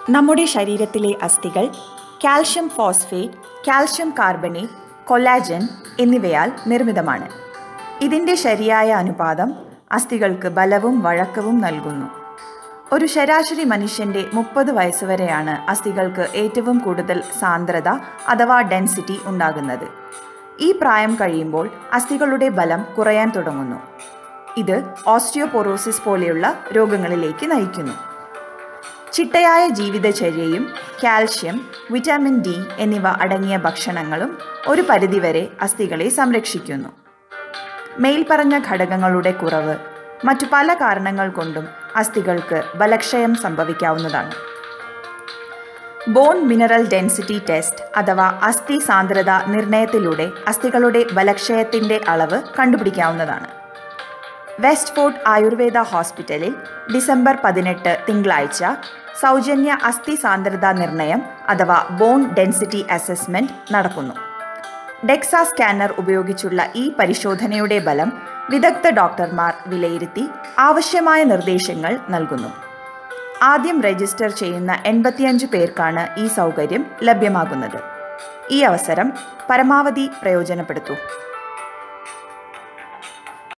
നമ്മുടെ ശരീരത്തിലെ അസ്ഥികൾ calcium phosphate calcium carbonate collagen എന്നിവയാൽ നിർമ്മിതമാണ് ഇതിൻ്റെ ശരിയായ അനുപാതം അസ്ഥികൾക്ക് ബലവും വഴക്കവും നൽകുന്നു ഒരു ശരാശരി മനുഷ്യൻ്റെ മുപ്പത് വയസ്സുവരെയാണ് അസ്ഥികൾക്ക് ഏറ്റവും കൂടുതൽ സാന്ദ്രത അഥവാ ഡെൻസിറ്റി ഉണ്ടാകുന്നത് ഈ പ്രായം കഴിയുമ്പോൾ അസ്ഥികളുടെ ബലം കുറയാൻ തുടങ്ങുന്നു ഇത് ഓസ്റ്റിയോപൊറോസിസ് പോലെയുള്ള രോഗങ്ങളിലേക്ക് നയിക്കുന്നു ചിട്ടയായ ജീവിതചര്യയും കാൽഷ്യം വിറ്റാമിൻ ഡി എന്നിവ അടങ്ങിയ ഭക്ഷണങ്ങളും ഒരു പരിധിവരെ അസ്ഥികളെ സംരക്ഷിക്കുന്നു മേൽപ്പറഞ്ഞ ഘടകങ്ങളുടെ കുറവ് മറ്റു പല കാരണങ്ങൾ കൊണ്ടും അസ്ഥികൾക്ക് ബലക്ഷയം സംഭവിക്കാവുന്നതാണ് ബോൺ മിനറൽ ഡെൻസിറ്റി ടെസ്റ്റ് അഥവാ അസ്ഥി സാന്ദ്രത നിർണയത്തിലൂടെ അസ്ഥികളുടെ ബലക്ഷയത്തിൻ്റെ അളവ് കണ്ടുപിടിക്കാവുന്നതാണ് വെസ്റ്റ് ഫോർട്ട് ആയുർവേദ ഹോസ്പിറ്റലിൽ ഡിസംബർ പതിനെട്ട് തിങ്കളാഴ്ച സൗജന്യ അസ്ഥി സാന്ദ്രത നിർണയം അഥവാ ബോൺ ഡെൻസിറ്റി അസസ്മെന്റ് നടക്കുന്നു ഡെക്സ സ്കാനർ ഉപയോഗിച്ചുള്ള ഈ പരിശോധനയുടെ ബലം വിദഗ്ധ ഡോക്ടർമാർ വിലയിരുത്തി ആവശ്യമായ നിർദ്ദേശങ്ങൾ നൽകുന്നു ആദ്യം രജിസ്റ്റർ ചെയ്യുന്ന എൺപത്തിയഞ്ച് പേർക്കാണ് ഈ സൗകര്യം ലഭ്യമാകുന്നത് ഈ അവസരം പരമാവധി പ്രയോജനപ്പെടുത്തൂ